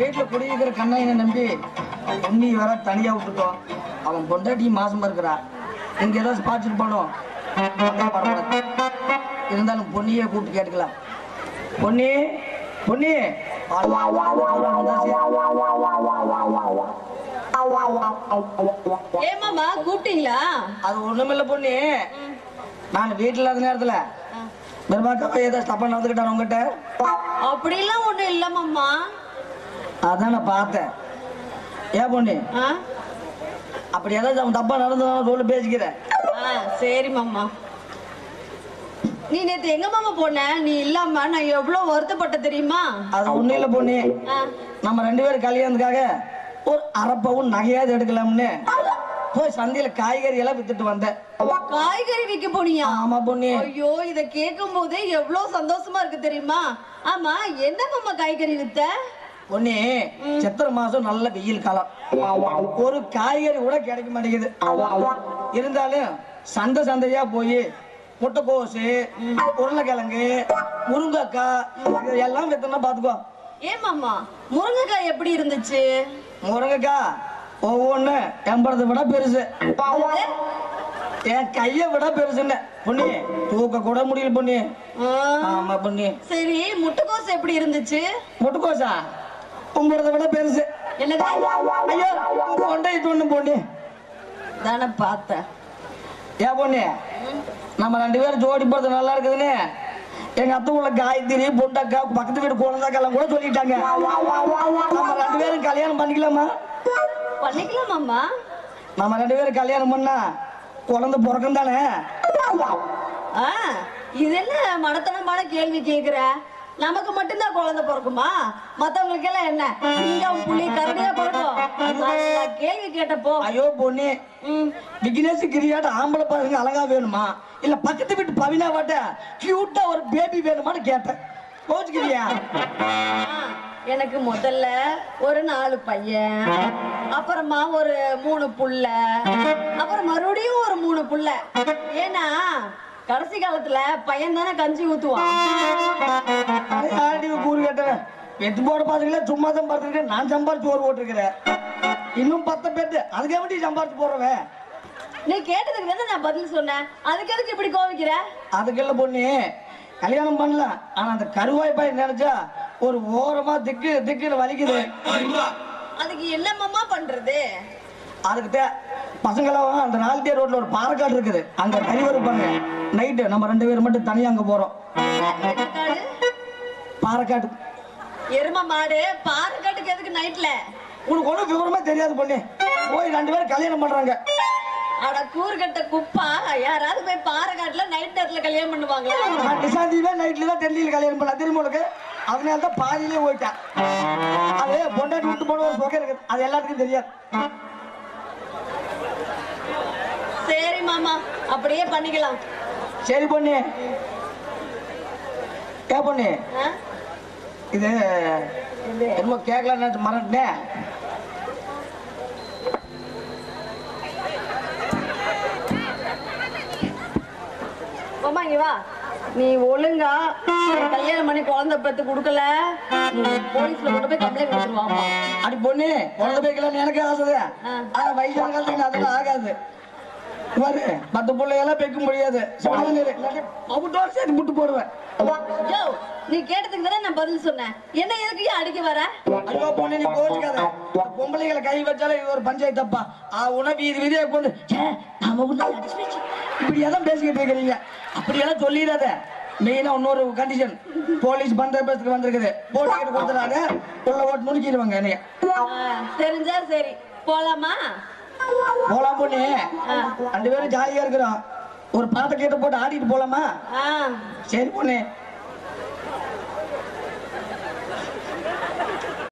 வீட்டுல குடியிருக்கிற கண்ணையனை நம்பி உண்ணி வேற தனியா விட்டுட்டோம் அவன் பொண்டாட்டி மாசமா இருக்கிறா இங்க ஏதாவது ஸ்பாட்ஸ் பண்ணோம் இருந்தாலும் பொன்னியே கூப்பிட்டு கேட்டுக்கலாம் பொன்னி பொன்னி ஏமாமா கூப்பிட்டீங்களா அது ஒண்ணுமில்ல பொண்ணு நான் வீட்டுல இருந்த நேரத்துல பெருமாக்கா ஏதோ தப்பா நடந்துக்கிட்டான் உங்ககிட்ட அப்படிலாம் ஒண்ணும் இல்ல மாமா அதான் நான் பார்த்தேன் ஏன் பொண்ணு ஆ? அப்படி ஏதாச்சும் அவன் தப்பா நடந்தாலும் சொல்லி பேசிக்கிறேன் ஆ, சரி மாமா நீ நேத்து எங்க மாமா போன நீ இல்லாம நான் எவ்வளவு வருத்தப்பட்ட தெரியுமா அது ஒண்ணும் இல்ல பொண்ணு ஆ, நம்ம ரெண்டு பேரும் கல்யாணத்துக்காக ஒரு அரைப்பவும் நகையாவது எடுக்கலாம்னு போய் சந்தையில காய்கறி எல்லாம் வித்துட்டு வந்தேன் காய்கறி விக்க போனியா ஆமா பொண்ணு ஐயோ இத கேட்கும் போதே எவ்வளவு சந்தோஷமா இருக்கு தெரியுமா ஆமா என்ன மாமா காய்கறி வித்த பொண்ணு சித்திரை மாசம் நல்ல வெயில் காலம் ஒரு காய்கறி கூட கிடைக்க மாட்டேங்குது இருந்தாலும் சந்தை சந்தையா போய் முட்டைக்கோசு உருளைக்கிழங்கு முருங்கைக்காய் இது எல்லாம் வித்தோம்னா பாத்துக்கோ ஏன் மாமா முருங்கைக்காய் எப்படி இருந்துச்சு முருங்கைக்காய் ஒவ்வொன்னு எண்பதை விட பெருசு அது? என் கையை விட பெருசுன்னு பொண்ணு தூக்க கூட முடியல பொண்ணு ஆ, ஆமா பொண்ணு சரி முட்டைக்கோஸ் எப்படி இருந்துச்சு முட்டைக்கோசா உங்களத விட பெருசு என்னது ஐயோ கொண்டாயிட்டு ஒண்ணு பொண்ணு தானே பார்த்தேன் ஏன் பொண்ணு நம்ம ரெண்டு பேரும் ஜோடி போறது நல்லா இருக்குதுன்னு எங்க அத்தை உள்ள காயத்ரி பொண்டக்கா பக்கத்து வீடு குழந்தைக்கெல்லாம் கூட சொல்லிட்டாங்க நம்ம ரெண்டு பேரும் கல்யாணம் பண்ணிக்கலாமா பண்ணிக்கலாம் மாமா நம்ம ரெண்டு பேரும் கல்யாணம் பண்ணா குழந்தை பிறக்கும் தானே ஆ இது என்ன மடத்தனமான கேள்வி கேக்குற நமக்கு மட்டும்தான் குழந்தை பிறக்குமா மத்தவங்களுக்கு எல்லாம் என்ன சிங்கம் புலி கரடியா பிறக்கும் நான் கேள்வி கேட்டப்போ ஐயோ பொண்ணு ம், விக்னேஷ் கிரியாட்ட ஆம்பளை பசங்க அழகா வேணுமா இல்ல பக்கத்து வீட்டு பவினா வாட்ட கியூட்டா ஒரு பேபி வேணுமான்னு கேட்டேன் கோச்சுக்கிறியா ஆ, எனக்கு முதல்ல ஒரு நாலு பையன் அப்புறமா ஒரு மூணு புள்ள அப்புறம் மறுபடியும் ஒரு மூணு புள்ள ஏன்னா கடைசி காலத்துல பையன் தானே கஞ்சி ஊத்துவான் ஆண்டி கூறு கேட்டவன் எட்டு போட பாத்துக்கல சும்மா தான் பார்த்துருக்கேன் நான் சம்பாரிச்சு சோறு போட்டிருக்கிறேன் இன்னும் பத்த பேட்டு அதுக்கு எப்படி சம்பாரிச்சு போடுறவன் நீ கேட்டதுக்கு தானே நான் பதில் சொன்னேன் அதுக்கு எதுக்கு இப்படி கோவிக்கிற அதுக்கெல்லாம் பொண்ணு கல்யாணம் பண்ணலாம் ஆனா அந்த கருவாய் பாய் நினைச்சா ஒரு ஓரமா திக்கு திக்குன்னு வலிக்குது அதுக்கு என்னமாமா பண்றது அதுக்கு தே பசங்களாம் அந்த நாலு ரோட்ல ஒரு பாறைக்காடு இருக்குது அங்க கறி வறுப்பாங்க நைட்டு நம்ம ரெண்டு பேரும் மட்டும் தனியா அங்க போறோம் என்ன காடு பாறைக்காடு எரும மாடு பாறைக்காட்டுக்கு எதுக்கு நைட்ல உனக்கு ஒன்றும் விவரமே தெரியாது பொண்ணு போய் ரெண்டு பேரும் கல்யாணம் பண்றாங்க அட கூறுகட்ட குப்பா யாராவது போய் பாறைக்காட்டுல நைட் நேரத்துல கல்யாணம் பண்ணுவாங்களா நான் நிசாந்தியுமே நைட்ல தான் டெல்லியில் கல்யாணம் பண்ண தெரியுமா உனக்கு அதனால தான் பாதியிலே போயிட்டேன் அது பொண்டாட்டி விட்டு போன ஒரு சொகை இருக்குது அது எல்லாத்துக்கும் தெரியாது சரி மாமா அப்படியே பண்ணிக்கலாம் சரி பொண்ணு ஏ பொண்ணு ஆ? இது இது. என்னமோ கேட்கலான்னு மறந்துட்டேன் மாமா இங்க வா நீ ஒழுங்கா எனக்கு கல்யாணம் பண்ணி குழந்தை பெத்து கொடுக்கல நீ போலீஸ்ல கொண்டு போய் கம்ப்ளைண்ட் கொடுத்துருவாமா அடி பொண்ணு குழந்தை போய்க்கலாம்னு எனக்கு ஆசைதான் ஆ. ஆனா வயசான காலத்துக்கு நான் அதெல்லாம் ஆகாது பாரு மத்த பிள்ளையெல்லாம் பெக்க முடியாது அவட்டோட சேர்த்து முட்டு போடுவேன் யோ நீ கேட்டதுக்கு தானே நான் பதில் சொன்னேன் என்ன எதுக்கு ஏன் அடிக்க வர ஐயோ பொண்ணு நீ கோச்சுக்காத பொம்பளைகளை கை வச்சாலே இது ஒரு பஞ்சாயத்து தப்பா ஆ உன வீதி வீதியா கொண்டு ச்சே, நாம ஒண்ணு அடிச்சு வச்சு இப்படி எல்லாம் பேசிக்கிட்டு இருக்கிறீங்க அப்படியெல்லாம் சொல்லிடாத மெயினா இன்னொரு கண்டிஷன் போலீஸ் பந்தோபஸ்துக்கு வந்திருக்குது போட்டிக்கிட்டு கொடுத்துறாங்க உள்ள ஓட்டு நுணுக்கிடுவாங்க என்னைய ஆ, தெரிஞ்சா சரி போலாமா போலாம் பொண்ணு ரெண்டு பேரும் ஜாலியா இருக்கிறோம் ஒரு பாட்டை கேட்டு போட்டு ஆடிட்டு போலாமா ஆ சரி பொண்ணு